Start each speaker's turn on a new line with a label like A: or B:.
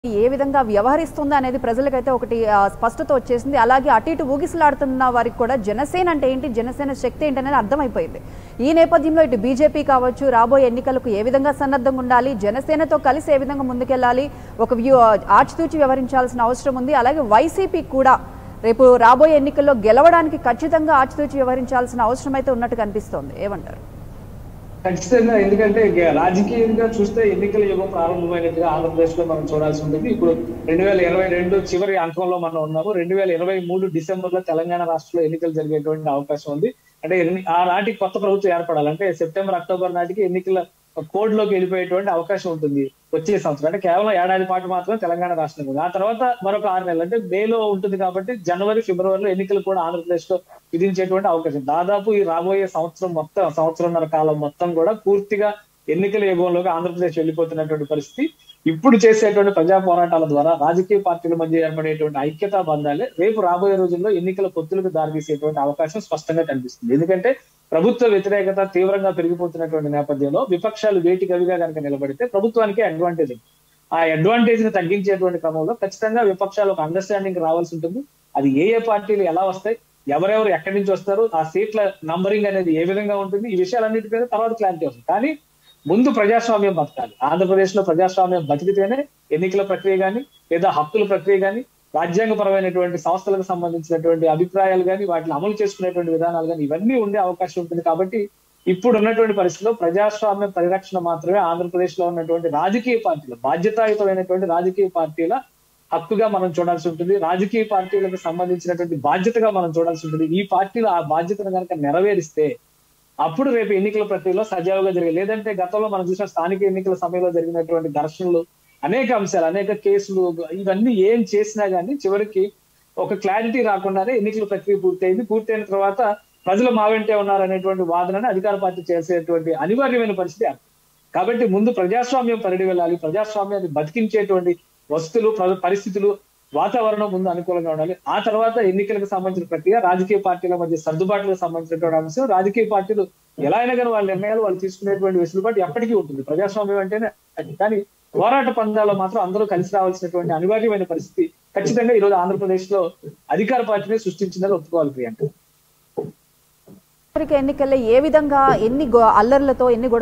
A: ఏ విధంగా వ్యవహరిస్తుందా అనేది ప్రజలకైతే ఒకటి ఆ, స్పష్టత వచ్చేసింది అలాగే అటు ఇటు ఊగిసలాడుతున్న వారికి కూడా జనసేన అంటే ఏంటి జనసేన శక్తి ఏంటి అనేది అర్థమైపోయింది ఈ నేపథ్యంలో ఇటు బీజేపీ కావచ్చు రాబోయే ఎన్నికలకు ఏ విధంగా సన్నద్ధంగా ఉండాలి జనసేనతో కలిసి ఏ విధంగా ముందుకెళ్లాలి ఒక వ్యూ ఆచితూచి వ్యవహరించాల్సిన అవసరం ఉంది అలాగే వైసీపీ కూడా రేపు రాబోయే ఎన్నికల్లో గెలవడానికి ఖచ్చితంగా ఆచితూచి వ్యవహరించాల్సిన అవసరం అయితే ఉన్నట్టు కనిపిస్తోంది ఏమంటారు
B: ఖచ్చితంగా ఎందుకంటే గ- రాజకీయంగా చూస్తే ఎన్నికల యుగం ప్రారంభమైనట్టుగా ఆంధ్రప్రదేశ్ లో మనం చూడాల్సి ఉంటుంది ఇప్పుడు రెండు వేల ఇరవై రెండు చివరి అంకంలో మనం ఉన్నాము రెండు వేల ఇరవై మూడు డిసెంబర్ లో తెలంగాణ రాష్ట్రంలో ఎన్నికలు జరిగేటువంటి అవకాశం ఉంది అంటే ఎన్ని- ఆ నాటికి కొత్త ప్రభుత్వం ఏర్పడాలి అంటే సెప్టెంబర్ అక్టోబర్ నాటికి ఎన్నికల కోడ్ లోకి వెళ్ళిపోయేటువంటి అవకాశం ఉంటుంది వచ్చే సంవత్సరం అంటే కేవలం ఏడాది పాటు మాత్రమే తెలంగాణ రాష్ట్రం ఉంది ఆ తర్వాత మరొక ఆరు నెలలు అంటే మేలో ఉంటుంది కాబట్టి జనవరి ఫిబ్రవరిలో ఎన్నికలు కూడా ఆంధ్రప్రదేశ్ లో విధించేటువంటి అవకాశం దాదాపు ఈ రాబోయే సంవత్సరం మొత్తం సంవత్సరంన్నర కాలం మొత్తం కూడా పూర్తిగా ఎన్నికల యుగంలోకి ఆంధ్రప్రదేశ్ వెళ్ళిపోతున్నటువంటి పరిస్థితి ఇప్పుడు చేసేటువంటి ప్రజా పోరాటాల ద్వారా రాజకీయ పార్టీల మధ్య ఏర్పడేటువంటి ఐక్యతా బంధాలే రేపు రాబోయే రోజుల్లో ఎన్నికల పొత్తులకు దారితీసేటువంటి అవకాశం స్పష్టంగా కనిపిస్తుంది ఎందుకంటే ప్రభుత్వ వ్యతిరేకత తీవ్రంగా పెరిగిపోతున్నటువంటి నేపథ్యంలో విపక్షాలు వేటి గవిగా కనుక నిలబడితే ప్రభుత్వానికి అడ్వాంటేజ్ ఉంది. ఆ అడ్వాంటేజ్ ని తగ్గించేటువంటి క్రమంలో ఖచ్చితంగా విపక్షాలు ఒక అండర్స్టాండింగ్ రావాల్సి ఉంటుంది అది ఏ ఏ పార్టీలు ఎలా వస్తాయి ఎవరెవరు ఎక్కడి నుంచి వస్తారు ఆ సీట్ల నంబరింగ్ అనేది ఏ విధంగా ఉంటుంది ఈ విషయాలన్నిటి మీద తర్వాత క్లారిటీ వస్తుంది కానీ ముందు ప్రజాస్వామ్యం బతకాలి ఆంధ్రప్రదేశ్ లో ప్రజాస్వామ్యం బతికితేనే ఎన్నికల ప్రక్రియ గాని లేదా హక్కుల ప్రక్రియ గాని రాజ్యాంగపరమైనటువంటి సంస్థలకు సంబంధించినటువంటి అభిప్రాయాలు కానీ వాటిని అమలు చేసుకునేటువంటి విధానాలు కానీ ఇవన్నీ ఉండే అవకాశం ఉంటుంది కాబట్టి ఇప్పుడు ఉన్నటువంటి పరిస్థితిలో ప్రజాస్వామ్య పరిరక్షణ మాత్రమే ఆంధ్రప్రదేశ్ లో ఉన్నటువంటి రాజకీయ పార్టీలు బాధ్యతాయుతమైనటువంటి రాజకీయ పార్టీల హక్కుగా మనం చూడాల్సి ఉంటుంది రాజకీయ పార్టీలకు సంబంధించినటువంటి బాధ్యతగా మనం చూడాల్సి ఉంటుంది ఈ పార్టీలు ఆ బాధ్యతను కనుక నెరవేరిస్తే అప్పుడు రేపు ఎన్నికల ప్రక్రియలో సజావుగా జరిగాయి లేదంటే గతంలో మనం చూసిన స్థానిక ఎన్నికల సమయంలో జరిగినటువంటి ఘర్షణలు అనేక అంశాలు అనేక కేసులు ఇవన్నీ ఏం చేసినా గానీ చివరికి ఒక క్లారిటీ రాకుండానే ఎన్నికల ప్రక్రియ పూర్తయింది పూర్తయిన తర్వాత ప్రజలు మా వెంటే ఉన్నారనేటువంటి వాదనని అధికార పార్టీ చేసేటువంటి అనివార్యమైన పరిస్థితి అది. కాబట్టి ముందు ప్రజాస్వామ్యం పరిడి వెళ్ళాలి ప్రజాస్వామ్యాన్ని బతికించేటువంటి వస్తువులు ప్ర- పరిస్థితులు వాతావరణం ముందు అనుకూలంగా ఉండాలి ఆ తర్వాత ఎన్నికలకు సంబంధించిన ప్రక్రియ రాజకీయ పార్టీల మధ్య సర్దుబాట్లకు సంబంధించినటువంటి అంశం రాజకీయ పార్టీలు ఎలా అయినా కానీ వాళ్ళ నిర్ణయాలు వాళ్ళు తీసుకునేటువంటి వెసులుబాటు ఎప్పటికీ ఉంటుంది ప్రజాస్వామ్యం అంటేనే అది. కానీ పోరాట పందాల్లో మాత్రం అందరూ కలిసి రావాల్సినటువంటి అనివార్యమైన పరిస్థితి ఖచ్చితంగా ఈ రోజు ఆంధ్రప్రదేశ్ లో అధికార పార్టీని సృష్టించిందని ఒప్పుకోవాలి ప్రియాంక
A: ఎన్నికల్లో ఏ విధంగా ఎన్ని గో- అల్లర్లతో ఎన్ని గొడవ